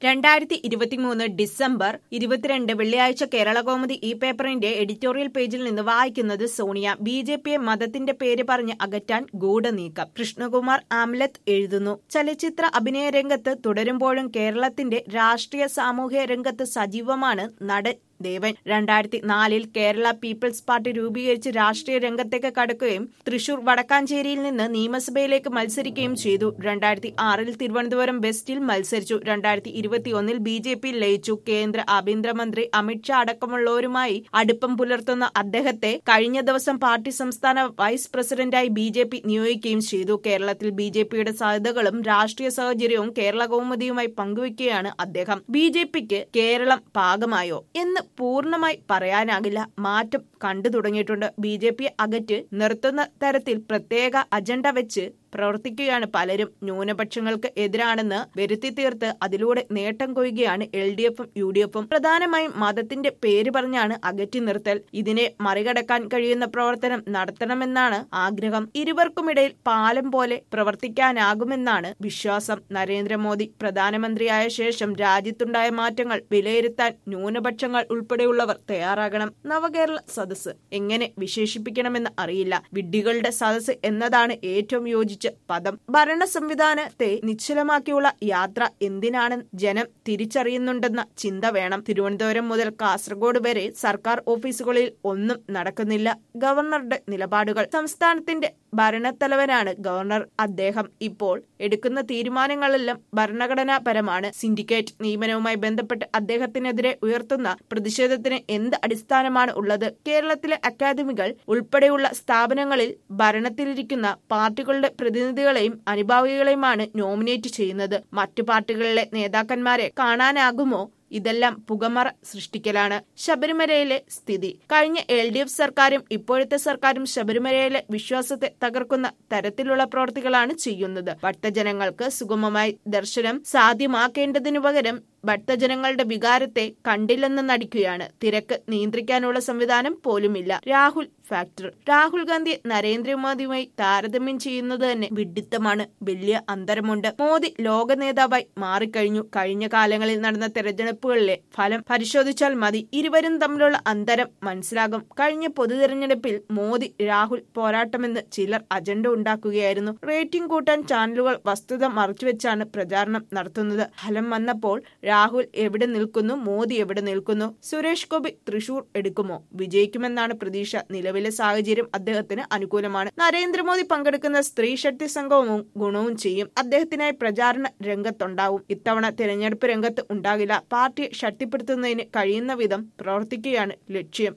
രണ്ടായിരത്തി ഇരുപത്തിമൂന്ന് ഡിസംബർ ഇരുപത്തിരണ്ട് വെള്ളിയാഴ്ച കേരളകൗമുദി ഈ പേപ്പറിന്റെ എഡിറ്റോറിയൽ പേജിൽ നിന്ന് വായിക്കുന്നത് സോണിയ ബി ജെ പിയെ മതത്തിന്റെ പേര് പറഞ്ഞ് അകറ്റാൻ ഗൂഢനീക്കം കൃഷ്ണകുമാർ ആംലത്ത് എഴുതുന്നു ചലച്ചിത്ര അഭിനയ രംഗത്ത് തുടരുമ്പോഴും കേരളത്തിന്റെ രാഷ്ട്രീയ സാമൂഹ്യ രംഗത്ത് സജീവമാണ് നടൻ ദേവൻ രണ്ടായിരത്തി നാലിൽ കേരള പീപ്പിൾസ് പാർട്ടി രൂപീകരിച്ച് രാഷ്ട്രീയ രംഗത്തേക്ക് കടക്കുകയും തൃശൂർ വടക്കാഞ്ചേരിയിൽ നിന്ന് നിയമസഭയിലേക്ക് മത്സരിക്കുകയും ചെയ്തു രണ്ടായിരത്തി ആറിൽ തിരുവനന്തപുരം വെസ്റ്റിൽ മത്സരിച്ചു രണ്ടായിരത്തി ഇരുപത്തിയൊന്നിൽ ബി ജെ പി ലയിച്ചു കേന്ദ്ര ആഭ്യന്തരമന്ത്രി അമിത്ഷാ അടക്കമുള്ളവരുമായി അടുപ്പം പുലർത്തുന്ന അദ്ദേഹത്തെ കഴിഞ്ഞ ദിവസം പാർട്ടി സംസ്ഥാന വൈസ് പ്രസിഡന്റായി ബി ജെ പി നിയോഗിക്കുകയും ചെയ്തു കേരളത്തിൽ ബി ജെ പിയുടെ സാധ്യതകളും രാഷ്ട്രീയ സാഹചര്യവും കേരള കൗമുദിയുമായി പങ്കുവയ്ക്കുകയാണ് അദ്ദേഹം ബി ജെ പിക്ക് കേരളം പാകമായോ എന്ന് പൂർണ്ണമായി പറയാനാകില്ല മാറ്റം കണ്ടു തുടങ്ങിയിട്ടുണ്ട് ബി ജെ പി അകറ്റ് നിർത്തുന്ന തരത്തിൽ പ്രത്യേക അജണ്ട വെച്ച് പ്രവർത്തിക്കുകയാണ് പലരും ന്യൂനപക്ഷങ്ങൾക്ക് എതിരാണെന്ന് വരുത്തി തീർത്ത് അതിലൂടെ നേട്ടം കൊയ്യുകയാണ് എൽ ഡി എഫും യു ഡി എഫും പ്രധാനമായും മതത്തിന്റെ പേര് പറഞ്ഞാണ് അകറ്റി നിർത്തൽ ഇതിനെ മറികടക്കാൻ കഴിയുന്ന പ്രവർത്തനം നടത്തണമെന്നാണ് ആഗ്രഹം ഇരുവർക്കുമിടയിൽ പാലം പോലെ പ്രവർത്തിക്കാനാകുമെന്നാണ് വിശ്വാസം നരേന്ദ്രമോദി പ്രധാനമന്ത്രിയായ ശേഷം രാജ്യത്തുണ്ടായ മാറ്റങ്ങൾ വിലയിരുത്താൻ ന്യൂനപക്ഷങ്ങൾ ഉൾപ്പെടെയുള്ളവർ തയ്യാറാകണം നവകേരള സദസ്സ് എങ്ങനെ വിശേഷിപ്പിക്കണമെന്ന് അറിയില്ല വിഡ്ഢികളുടെ സദസ്സ് എന്നതാണ് ഏറ്റവും യോജിച്ച പദം ഭരണ സംവിധാനത്തെ നിശ്ചലമാക്കിയുള്ള യാത്ര എന്തിനാണ് ജനം തിരിച്ചറിയുന്നുണ്ടെന്ന ചിന്ത വേണം തിരുവനന്തപുരം മുതൽ കാസർഗോഡ് വരെ സർക്കാർ ഓഫീസുകളിൽ ഒന്നും നടക്കുന്നില്ല ഗവർണറുടെ നിലപാടുകൾ സംസ്ഥാനത്തിന്റെ ഭരണത്തലവനാണ് ഗവർണർ അദ്ദേഹം ഇപ്പോൾ എടുക്കുന്ന തീരുമാനങ്ങളെല്ലാം ഭരണഘടനാപരമാണ് സിൻഡിക്കേറ്റ് നിയമനവുമായി ബന്ധപ്പെട്ട് അദ്ദേഹത്തിനെതിരെ ഉയർത്തുന്ന പ്രതിഷേധത്തിന് എന്ത് അടിസ്ഥാനമാണ് ഉള്ളത് കേരളത്തിലെ അക്കാദമികൾ ഉൾപ്പെടെയുള്ള സ്ഥാപനങ്ങളിൽ ഭരണത്തിലിരിക്കുന്ന പാർട്ടികളുടെ പ്രതിനിധികളെയും അനുഭാവികളെയുമാണ് നോമിനേറ്റ് ചെയ്യുന്നത് മറ്റു പാർട്ടികളിലെ നേതാക്കന്മാരെ കാണാനാകുമോ ഇതെല്ലാം പുകമറ സൃഷ്ടിക്കലാണ് ശബരിമലയിലെ സ്ഥിതി കഴിഞ്ഞ എൽ ഡി എഫ് സർക്കാരും ഇപ്പോഴത്തെ സർക്കാരും ശബരിമലയിലെ വിശ്വാസത്തെ തകർക്കുന്ന തരത്തിലുള്ള പ്രവർത്തികളാണ് ചെയ്യുന്നത് ഭക്തജനങ്ങൾക്ക് സുഗമമായി ദർശനം സാധ്യമാക്കേണ്ടതിനു പകരം ഭക്തജനങ്ങളുടെ വികാരത്തെ കണ്ടില്ലെന്ന് നടിക്കുകയാണ് തിരക്ക് നിയന്ത്രിക്കാനുള്ള സംവിധാനം പോലുമില്ല രാഹുൽ ഫാക്ടർ രാഹുൽ ഗാന്ധി നരേന്ദ്രമോദിയുമായി താരതമ്യം ചെയ്യുന്നത് തന്നെ വിഡിത്തമാണ് വലിയ അന്തരമുണ്ട് മോദി ലോക നേതാവായി മാറിക്കഴിഞ്ഞു കഴിഞ്ഞ കാലങ്ങളിൽ നടന്ന തെരഞ്ഞെടുപ്പുകളിലെ ഫലം പരിശോധിച്ചാൽ മതി ഇരുവരും തമ്മിലുള്ള അന്തരം മനസ്സിലാകും കഴിഞ്ഞ പൊതു തെരഞ്ഞെടുപ്പിൽ മോദി രാഹുൽ പോരാട്ടമെന്ന് ചിലർ അജണ്ട ഉണ്ടാക്കുകയായിരുന്നു റേറ്റിംഗ് കൂട്ടാൻ ചാനലുകൾ വസ്തുത മറച്ചുവെച്ചാണ് പ്രചാരണം നടത്തുന്നത് ഫലം വന്നപ്പോൾ രാഹുൽ എവിടെ നിൽക്കുന്നു മോദി എവിടെ നിൽക്കുന്നു സുരേഷ് ഗോപി തൃശൂർ എടുക്കുമോ വിജയിക്കുമെന്നാണ് പ്രതീക്ഷ നിലവിലെ സാഹചര്യം അദ്ദേഹത്തിന് അനുകൂലമാണ് നരേന്ദ്രമോദി പങ്കെടുക്കുന്ന സ്ത്രീ ശക്തി സംഘവും ഗുണവും ചെയ്യും അദ്ദേഹത്തിനായി പ്രചാരണ രംഗത്തുണ്ടാവും ഇത്തവണ തിരഞ്ഞെടുപ്പ് രംഗത്ത് ഉണ്ടാകില്ല പാർട്ടിയെ ശക്തിപ്പെടുത്തുന്നതിന് കഴിയുന്ന വിധം പ്രവർത്തിക്കുകയാണ് ലക്ഷ്യം